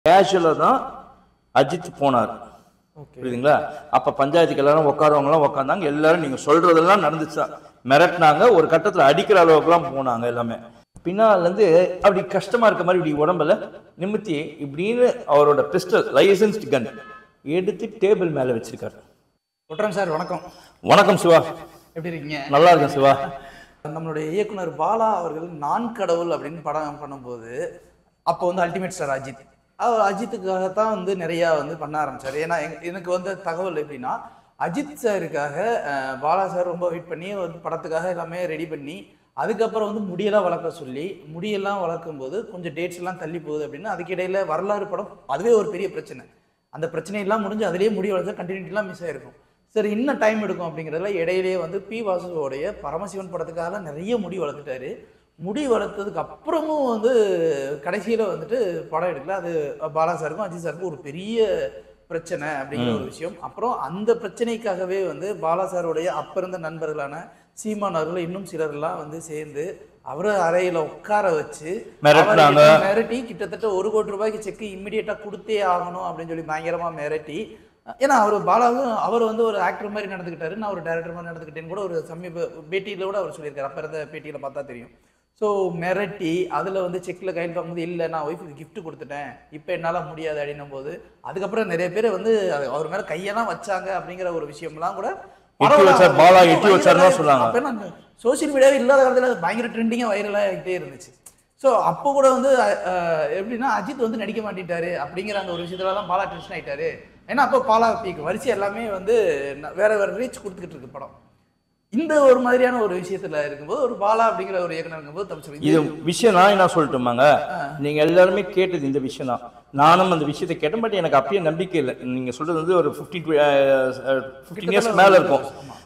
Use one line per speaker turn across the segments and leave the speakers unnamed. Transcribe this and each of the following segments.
கேஷுவலாக தான் அஜித் போனார்
ஓகே
புரியுதுங்களா அப்ப பஞ்சாயத்துக்கு எல்லாரும் உட்காரவங்களாம் உட்காந்தாங்க எல்லாரும் நீங்க சொல்றதெல்லாம் நடந்துச்சா மிரட்டினாங்க ஒரு கட்டத்துல அடிக்கிற அளவுக்குலாம் போனாங்க எல்லாமே பின்னால இருந்து அப்படி கஷ்டமா இருக்க மாதிரி இப்படி உடம்புல நிமித்தி இப்படின்னு அவரோட பிஸ்டல் லைசன்ஸ்டு கன் எடுத்து டேபிள் மேல வச்சிருக்காரு
குற்றம் சார் வணக்கம்
வணக்கம் சிவா
எப்படி இருக்கீங்க
நல்லா இருக்கேன் சிவா
நம்மளுடைய இயக்குனர் பாலா அவர்கள் நான் கடவுள் அப்படின்னு படம் பண்ணும்போது அப்போ வந்து அல்டிமேட் ஸ்டார் அஜித் அவர் அஜித்துக்காகத்தான் வந்து நிறையா வந்து பண்ண ஆரம்பிச்சார் ஏன்னா எங்க- எனக்கு வந்த தகவல் எப்படின்னா அஜித் சாருக்காக அஹ், பாலா சார் ரொம்ப வெயிட் பண்ணி ஒரு படத்துக்காக எல்லாமே ரெடி பண்ணி அதுக்கப்புறம் வந்து முடியெல்லாம் வளர்க்க சொல்லி முடியெல்லாம் வளர்க்கும் போது கொஞ்சம் டேட்ஸ் எல்லாம் தள்ளி போகுது அப்படின்னு அதுக்கிடையில வரலாறு படம் அதுவே ஒரு பெரிய பிரச்சனை அந்த பிரச்சனையெல்லாம் முடிஞ்சு அதிலேயே முடி வளர்த்தா கண்டினியூட்டிலாம் மிஸ் ஆயிருக்கும் சரி இன்னும் டைம் எடுக்கும் அப்படிங்கிறதுல இடையிலேயே வந்து பி வாசுவோடைய பரமசிவன் படத்துக்காக நிறைய முடி வளர்த்துட்டாரு முடி வளர்த்ததுக்கு அப்புறமும் வந்து கடைசியில் வந்துட்டு படம் எடுக்கல அது பாலா சாருக்கும் அஜித் சாருக்கும் ஒரு பெரிய பிரச்சனை அப்படிங்கிற ஒரு விஷயம் அப்புறம் அந்த பிரச்சனைக்காகவே வந்து பாலா சாருடைய அப்ப இருந்த நண்பர்களான சீமான் அவர்கள் இன்னும் சிலர்லாம் வந்து சேர்ந்து அவரை அறையில உட்கார வச்சு
மிரட்டுனாங்க.
அவர்கிட்ட மிரட்டி கிட்டத்தட்ட ஒரு கோடி ரூபாய்க்கு செக் இம்மிடியட்டா கொடுத்தே ஆகணும் அப்படின்னு சொல்லி பயங்கரமா மிரட்டி ஏன்னா அவர் பாலாவும் அவர் வந்து ஒரு ஆக்டர் மாதிரி நடந்துக்கிட்டாரு நான் ஒரு டேரக்டர் மாதிரி நடந்துக்கிட்டேன்னு கூட ஒரு சமீப பேட்டியில கூட அவர் சொல்லியிருக்காரு அப்ப இருந்த பேட்டியில பார்த்தா தெரியும் ஸோ மிரட்டி அதில் வந்து செக்கில் கையில் பார்க்கும்போது இல்லை நான் ஒய்ஃபுக்கு gift கொடுத்துட்டேன் இப்போ என்னால் முடியாது அப்படின்னும் போது அதுக்கப்புறம் நிறைய பேர் வந்து அது அவர் மேலே கையெல்லாம் வச்சாங்க அப்படிங்கிற ஒரு விஷயம்லாம் கூட
எட்டி வச்சார், பாலா எட்டி வச்சாருன்னு சொன்னாங்க.
அப்போ சோஷியல் மீடியாவே இல்லாத காலத்தில் அது பயங்கர ட்ரெண்டிங்காக வைரலாக ஆகிட்டே இருந்துச்சு ஸோ அப்போ கூட வந்து அஹ், எப்படின்னா அஜித் வந்து நடிக்க மாட்டேட்டாரு அப்படிங்கிற அந்த ஒரு விஷயத்துல தான் பாலா டென்ஷன் ஆயிட்டாரு ஏன்னா அப்போ பாலா பீக் வரிசை எல்லாமே வந்து ந- வேற வேற ரீச் கொடுத்துக்கிட்டு இருக்கு படம் இந்த ஒரு மாதிரியான ஒரு விஷயத்துல இருக்கும்போது ஒரு பாலா அப்படிங்கிற ஒரு இயக்குனர் இருக்கும்போது தப்பிச்சு
இது விஷயம் நான் என்ன சொல்லட்டுமாங்க நீங்க எல்லாருமே கேட்டது இந்த விஷயம் தான் நானும் அந்த விஷயத்தை கேட்டேன் பட் எனக்கு அப்பயே நம்பிக்கை இல்லை நீங்க சொல்றது வந்து ஒரு ஃபிஃப்டி ஃபிஃப்டீன் இயர்ஸ் மேல இருக்கும்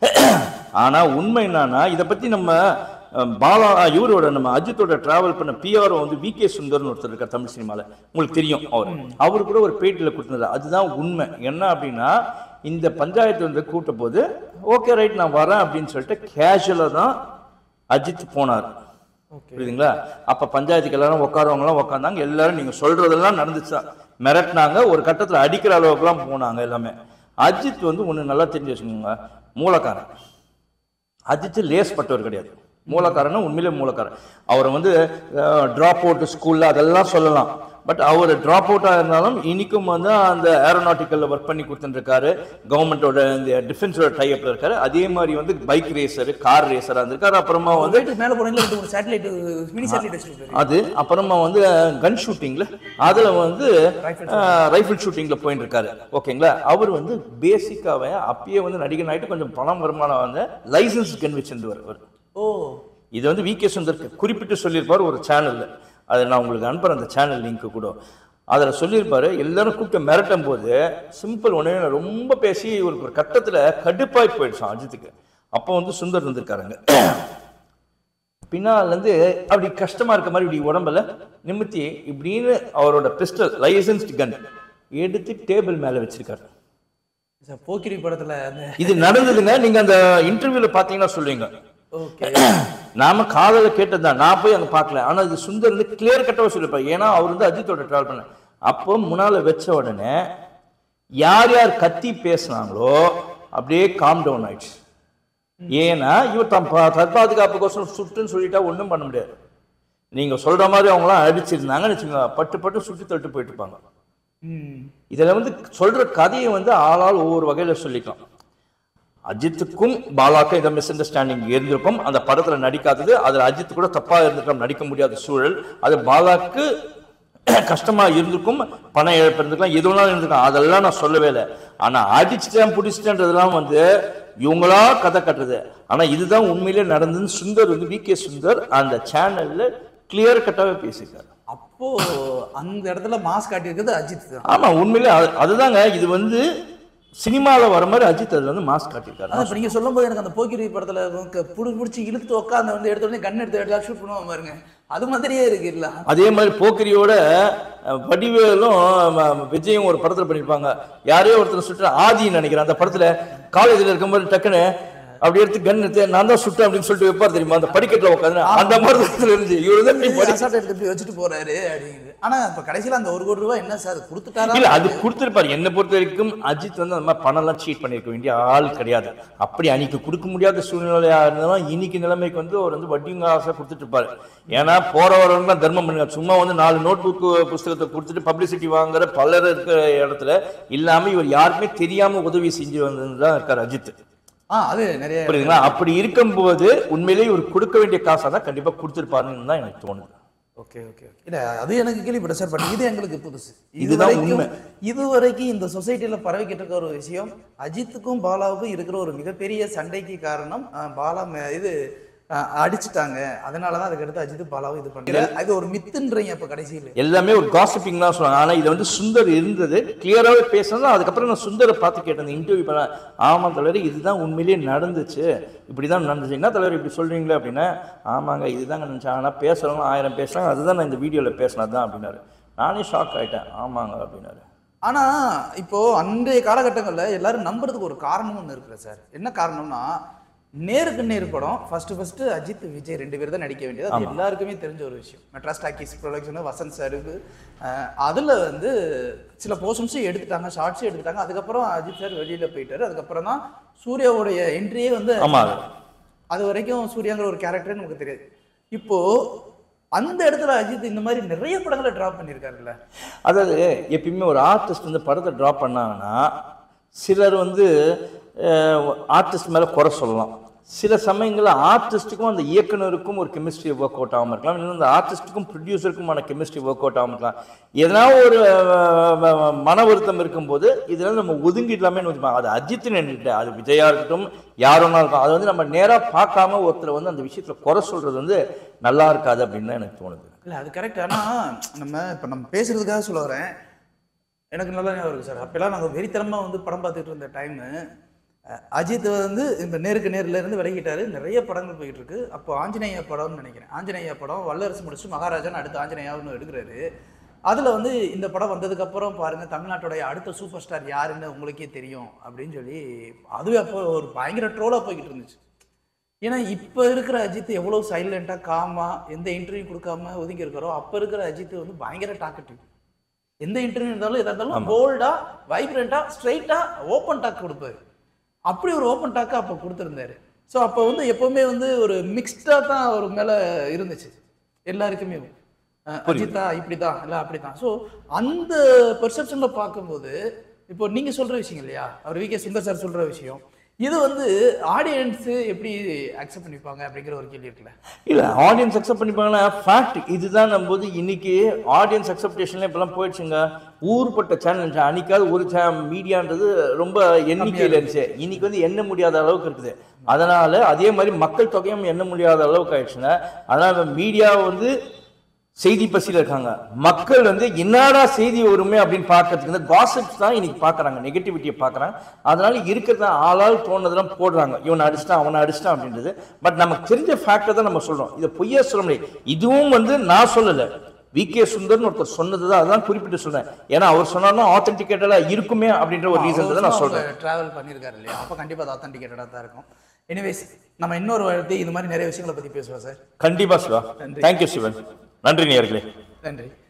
ஆனா உண்மை என்னன்னா இதை பத்தி நம்ம அஹ், பாலா இவரோட நம்ம அஜித்தோட டிராவல் பண்ண பிஆர்ஓ வந்து வி கே சுந்தர்னு ஒருத்தர் இருக்கார் தமிழ் சினிமால உங்களுக்கு தெரியும் அவர் அவர் கூட ஒரு பேட்டியில் கொடுத்தது அதுதான் உண்மை என்ன அப்படின்னா இந்த பஞ்சாயத்து வந்து கூட்ட போது ஓகே ரைட் நான் வரேன் அப்படின்னு சொல்லிட்டு கேஷுவலாக தான் அஜித் போனார்
ஓகே
புரியுதுங்களா அப்ப பஞ்சாயத்துக்கு எல்லாரும் உட்காரவங்களாம் உட்காந்தாங்க எல்லாரும் நீங்க சொல்றதெல்லாம் நடந்துச்சா மிரட்டினாங்க ஒரு கட்டத்துல அடிக்கிற அளவுக்குலாம் போனாங்க எல்லாமே அஜித் வந்து ஒண்ணு நல்லா தெரிஞ்சு வச்சுக்கோங்க மூலக்காரன் அஜித் லேஸ் பட்டவர் கிடையாது மூலக்காரன்னா உண்மையிலே மூலக்காரன் அவர் வந்து ட்ராப் அவுட் ஸ்கூல்ல அதெல்லாம் சொல்லலாம் பட் அவர் ட்ராப் அவுட்டாக இருந்தாலும் இன்னைக்கும் வந்து அந்த ஏரோநாட்டிக்கலில் ஒர்க் பண்ணி கொடுத்துருக்காரு கவர்மெண்ட்டோட இந்த டிஃபென்ஸோட டைப்ல இருக்காரு அதே மாதிரி வந்து பைக் ரேசர் கார் ரேசராக இருந்திருக்காரு அப்புறமா வந்து
போயிட்டு மேலே போனீங்களா ரெண்டு மூணு சேட்டலைட் மினி சேட்டலைட் வச்சிருக்காரு
அது அப்புறமா வந்து கன் ஷூட்டிங்ல அதுல வந்து
Rifle
ரைஃபிள் ஷூட்டிங்ல போயிட்டு இருக்காரு ஓகேங்களா அவர் வந்து பேசிக்காவே அப்பயே வந்து நடிகன் ஆயிட்டு கொஞ்சம் பணம் வருமானம் வந்து லைசன்ஸ் கன் வச்சிருந்தவர் அவர்
ஓ
இது வந்து வி கே சுந்தர் குறிப்பிட்டு சொல்லியிருப்பார் ஒரு சேனல்ல அதை நான் உங்களுக்கு அனுப்புறேன் அந்த சேனல் லிங்க் கூட அதில் சொல்லியிருப்பாரு எல்லாரும் கூப்பிட்டு மிரட்டும் போது சிம்பிள் ஒன்றே ரொம்ப பேசி இவருக்கு ஒரு கட்டத்தில் கடுப்பாய் போயிடுச்சான் அஜித்துக்கு அப்போ வந்து சுந்தர் இருந்திருக்காருங்க பின்னால இருந்து அப்படி கஷ்டமா இருக்க மாதிரி இப்படி உடம்புல நிமித்தி இப்படின்னு அவரோட பிஸ்டல் லைசன்ஸ்டு கன் எடுத்து டேபிள் மேல வச்சிருக்காரு
சார் போக்கிரி படத்துல அந்த
இது நடந்ததுங்க நீங்க அந்த இன்டர்வியூல பாத்தீங்கன்னா சொல்லுவீங்க
ஓகே
நாம காதல கேட்டதுதான் நான் போய் அங்க பார்க்கல ஆனா இது சுந்தர் வந்து கிளியர் கட்டவா சொல்லிருப்பாரு ஏன்னா அவர் வந்து அஜித்தோட டிராவல் பண்ண அப்போ முன்னால வச்ச உடனே யார் யார் கத்தி பேசுனாங்களோ அப்படியே காம் டவுன் ஆயிடுச்சு ஏன்னா இவர் தம் பா- தற்பாதுகாப்புக்கோசரம் சுட்டுன்னு சொல்லிட்டா ஒண்ணும் பண்ண முடியாது நீங்க சொல்ற மாதிரி அவங்களாம் அடிச்சிருந்தாங்கன்னு வச்சுக்கோங்க பட்டு பட்டு சுட்டு தட்டு போயிட்டு இருப்பாங்க
ம்
இதுல வந்து சொல்ற கதையை வந்து ஆளால் ஒவ்வொரு வகையில சொல்லிக்கலாம் அஜித்துக்கும் பாலாக்கும் இந்த மிஸ் அண்டர்ஸ்டாண்டிங் இருந்திருக்கும் அந்த படத்துல நடிக்காதது அதுல அஜித் கூட தப்பா இருந்திருக்கலாம் நடிக்க முடியாத சூழல் அது பாலாக்கு கஷ்டமா இருந்திருக்கும் பணம் இழப்பு இருந்திருக்கலாம் எது வேணாலும் இருந்திருக்கும் அதெல்லாம் நான் சொல்லவே இல்லை ஆனா அடிச்சிட்டேன் பிடிச்சிட்டேன்றதெல்லாம் வந்து இவங்களா கதை கட்டுறது ஆனா இதுதான் உண்மையிலே நடந்ததுன்னு சுந்தர் வந்து வி கே சுந்தர் அந்த சேனல்ல கிளியர் கட்டாவே பேசியிருக்காரு
அப்போ அந்த இடத்துல மாஸ் காட்டியிருக்கிறது அஜித் தான்
ஆமா உண்மையிலே அது- அதுதாங்க இது வந்து சினிமாவில் வர மாதிரி அஜித் அதில் வந்து மாஸ்க் காட்டியிருக்காரு
அதான் இப்போ நீங்கள் சொல்லும்போது எனக்கு அந்த போக்கிரி படத்துல புடி பிடிச்சி இழுத்து உட்காந்து வந்து எடுத்த உடனே கன் எடுத்து எடுத்து ஷூட் பண்ணுவாங்க பாருங்க அது மாதிரியே இருக்கு இல்ல
அதே மாதிரி போக்கிரியோட அஹ், வடிவேலும் ம- விஜயும் ஒரு படத்துல பண்ணியிருப்பாங்க யாரையோ ஒருத்தர் சுட்டு ஆதின்னு நினைக்கிறேன் அந்த படத்துல காலேஜில் இருக்கும்போது டக்குன்னு அப்படி எடுத்து கன் எடுத்து நான் தான் சுட்டேன் அப்படின்னு சொல்லிட்டு வைப்பார் தெரியுமா அந்த படிக்கட்டுல உட்காந்து அந்த மாதிரி தான் இருந்துச்சு இவரு தான் இப்படி படி-
அசால்ட் எடுத்து இப்படி வச்சுட்டு போறாரு அப்படிங்குது ஆனா இப்ப கடைசியில அந்த ஒரு கோடி ரூபாய் என்ன சார் கொடுத்துட்டாரா
இல்ல அது கொடுத்திருப்பாரு என்னை பொறுத்த வரைக்கும் அஜித் வந்து அந்த மாதிரி பணம்லாம் சீட் பண்ணிருக்க வேண்டிய ஆள் கிடையாது அப்படி அன்னைக்கு கொடுக்க முடியாத சூழ்நிலையா இருந்தாலும் இன்னைக்கு நிலைமைக்கு வந்து அவர் வந்து வட்டிங்க ஆசை கொடுத்துட்டு இருப்பாரு ஏன்னா போறவரெல்லாம் தர்மம் பண்ணுங்க சும்மா வந்து நாலு நோட் புக் புஸ்தகத்தை கொடுத்துட்டு பப்ளிசிட்டி வாங்குற பலர் இருக்கிற இடத்துல இல்லாம இவர் யாருக்குமே தெரியாம உதவி செஞ்சு வந்ததுதான் இருக்காரு அஜித்
ஆ அது நிறைய
புரியுதுங்களா அப்படி இருக்கும்போது உண்மையிலேயே இவர் கொடுக்க வேண்டிய காசை தான் கண்டிப்பா கொடுத்திருப்பாருன்னு தான் எனக்கு தோணுது
ஓகே ஓகே இல்ல அது எனக்கு கேள்விப்பட்ட சார் பட் இது எங்களுக்கு புதுசு
இதுதான்
இதுவரைக்கும்
உண்மை.
இதுவரைக்கும் இந்த சொசைட்டில பரவிக்கிட்டு இருக்க ஒரு விஷயம் அஜித்துக்கும் பாலாவுக்கும் இருக்கிற ஒரு மிகப்பெரிய சண்டைக்கு காரணம் அஹ், பாலா மே- இது அஹ், அடிச்சிட்டாங்க அதனாலதான் அதுக்கு அடுத்து அஜித் பாலாவும் இது பண்ணல அது ஒரு மித்துன்றீங்க அப்ப கடைசியில
எல்லாமே ஒரு காசிப்பிங் தான் சொல்லுவாங்க ஆனா இது வந்து சுந்தர் இருந்தது கிளியராகவே பேசணும் அதுக்கப்புறம் நான் சுந்தரை பார்த்து கேட்டேன் இன்டர்வியூ பண்ண ஆமா தலைவர் இதுதான் உண்மையிலேயே நடந்துச்சு இப்படிதான் நடந்துச்சு என்ன தலைவர் இப்படி சொல்றீங்களே அப்படின்னா ஆமாங்க இதுதாங்க நினைச்சேன் ஆனா பேசுறவங்க ஆயிரம் பேசுறாங்க அதுதான் நான் இந்த வீடியோல பேசினது தான் அப்படின்னாரு நானே ஷாக் ஆயிட்டேன் ஆமாங்க அப்படின்னாரு
ஆனா இப்போ அன்றைய காலகட்டங்கள்ல எல்லாரும் நம்புறதுக்கு ஒரு காரணம் ஒன்று இருக்குல்ல சார் என்ன காரணம்னா நேருக்கு நேர் படம் ஃபர்ஸ்ட் ஃபர்ஸ்ட் அஜித் விஜய் ரெண்டு பேர் தான் நடிக்க வேண்டியது அது எல்லாருக்குமே தெரிஞ்ச ஒரு விஷயம் மெட்ராஸ் டாக்கீஸ் ப்ரொடக்ஷன் வசந்த் சாருக்கு அதுல வந்து சில போர்ஷன்ஸும் எடுத்துட்டாங்க ஷார்ட்ஸும் எடுத்துட்டாங்க அதுக்கப்புறம் அஜித் சார் வெளியில போயிட்டாரு அதுக்கப்புறம் தான் சூர்யாவுடைய என்ட்ரியே வந்து
ஆமா
அது வரைக்கும் சூர்யாங்கிற ஒரு கேரக்டர் நமக்கு தெரியாது இப்போ அந்த இடத்துல அஜித் இந்த மாதிரி நிறைய படங்களை டிராப் பண்ணியிருக்காருல்ல
அதாவது எப்பயுமே ஒரு ஆர்டிஸ்ட் வந்து படத்தை ட்ராப் பண்ணாங்கன்னா சிலர் வந்து ஆர்டிஸ்ட் மேலே குறை சொல்லலாம் சில சமயங்களில் ஆர்டிஸ்ட்டுக்கும் அந்த இயக்குனருக்கும் ஒரு கெமிஸ்ட்ரி ஒர்க் அவுட் ஆகாமல் இருக்கலாம் இல்லை அந்த ஆர்டிஸ்ட்டுக்கும் ப்ரொடியூசருக்குமான கெமிஸ்ட்ரி ஒர்க் அவுட் ஆகாமல் இருக்கலாம் எதனா ஒரு அஹ், அஹ், மன வருத்தம் இருக்கும்போது இதெல்லாம் நம்ம ஒதுங்கிடலாமே வச்சுப்பாங்க அது அஜித்னு நின்றுட்டு அது விஜயா இருக்கட்டும் யாருன்னா இருக்கும் அதை வந்து நம்ம நேராக பார்க்காம ஒருத்தரை வந்து அந்த விஷயத்தில் குறை சொல்கிறது வந்து நல்லா இருக்காது அப்படின்னு தான் எனக்கு தோணுது
இல்ல அது கரெக்ட் ஆனா நம்ம இப்ப நம்ம பேசுறதுக்காக சொல்ல வரேன் எனக்கு நல்லா ஞாபகம் இருக்கு சார் அப்பெல்லாம் நாங்கள் வெறித்தனமா வந்து படம் பார்த்துட்டு இருந்த டைமு அஜித் வந்து இந்த நேருக்கு நேர்ல இருந்து விலகிட்டாரு நிறைய படங்கள் போயிட்டு இருக்கு அப்போ ஆஞ்சநேயா படம்னு நினைக்கிறேன் ஆஞ்சநேயா படம் வல்லரசு முடிச்சு மகாராஜான்னு அடுத்து ஆஞ்சநேயாவுன்னு எடுக்கிறாரு அதுல வந்து இந்த படம் வந்ததுக்கு அப்புறம் பாருங்க தமிழ்நாட்டுடைய அடுத்த சூப்பர் ஸ்டார் யாருன்னு உங்களுக்கே தெரியும் அப்படின்னு சொல்லி அதுவே அப்போ ஒரு பயங்கர ட்ரோலா போய்கிட்டு இருந்துச்சு ஏன்னா இப்போ இருக்கிற அஜித் எவ்வளோ சைலண்டாக காமா எந்த இன்டர்வியூ கொடுக்காம ஒதுங்கி இருக்காரோ அப்போ இருக்கிற அஜித் வந்து பயங்கர டாக்கட்டிவ் எந்த இன்டர்வியூ இருந்தாலும் எதா இருந்தாலும் போல்டா வைப்ரண்டா ஸ்ட்ரைட்டா ஓப்பன் டாக் கொடுப்பாரு அப்படி ஒரு ஓப்பன் டாக்கை அப்போ கொடுத்துருந்தாரு ஸோ அப்போ வந்து எப்பவுமே வந்து ஒரு மிக்ஸ்டாக தான் ஒரு மேலே இருந்துச்சு எல்லாருக்குமே அஹ், அஜித்தா இப்படி தான் இல்லை அப்படி தான் ஸோ அந்த பெர்செப்ஷனில் பார்க்கும்போது இப்போ நீங்கள் சொல்கிற விஷயம் இல்லையா அவர் வி கே சுந்தர் சார் சொல்கிற விஷயம் இது வந்து ஆடியன்ஸு எப்படி அக்செப்ட் பண்ணிப்பாங்க அப்படிங்கிற ஒரு கேள்வி இருக்குல்ல
இல்ல ஆடியன்ஸ் அக்செப்ட் பண்ணிப்பாங்கன்னா ஃபேக்ட் இதுதான் நம்போது இன்னைக்கு ஆடியன்ஸ் அக்செப்டேஷன்ல இப்பெல்லாம் போயிடுச்சுங்க ஊர்பட்ட சேனல் அன்னைக்காவது ஒரு சே மீடியான்றது ரொம்ப எண்ணிக்கையில் இருந்துச்சு இன்னைக்கு வந்து எண்ண முடியாத அளவுக்கு இருக்குது அதனால அதே மாதிரி மக்கள் தொகையும் எண்ண முடியாத அளவுக்கு ஆயிடுச்சுங்க அதனால மீடியா வந்து செய்தி பசியில் இருக்காங்க மக்கள் வந்து என்னடா செய்தி வருமே அப்படின்னு பார்க்கறதுக்கு இந்த காசிப்ஸ் தான் இன்னைக்கு பார்க்கறாங்க நெகட்டிவிட்டியை பார்க்கறாங்க அதனால இருக்கிறத ஆளால் தோணுதெல்லாம் போடுறாங்க இவனை அடிச்சிட்டான் அவனை அடிச்சிட்டான் அப்படின்றது பட் நமக்கு தெரிஞ்ச ஃபேக்டை தான் நம்ம சொல்றோம் இதை பொய்யா சொல்ல முடியாது இதுவும் வந்து நான் சொல்லலை வி கே சுந்தர்னு ஒருத்தர் சொன்னது தான் அதான் குறிப்பிட்டு சொல்றேன் ஏன்னா அவர் சொன்னாலும் ஆத்தென்டிகேட்டடா இருக்குமே அப்படின்ற ஒரு ரீசன் தான் நான் சொல்றேன்
ட்ராவல் பண்ணியிருக்காரு இல்லையா அப்போ கண்டிப்பாக அது ஆத்தன்டிகேட்டடாக தான் இருக்கும் எனிவேஸ் நம்ம இன்னொரு வாரத்தை இது மாதிரி நிறைய விஷயங்களை பற்றி பேசுவோம் சார்
கண்டிப்பா சிவா தேங்க்யூ சிவன் நன்றி நேயர்களே
நன்றி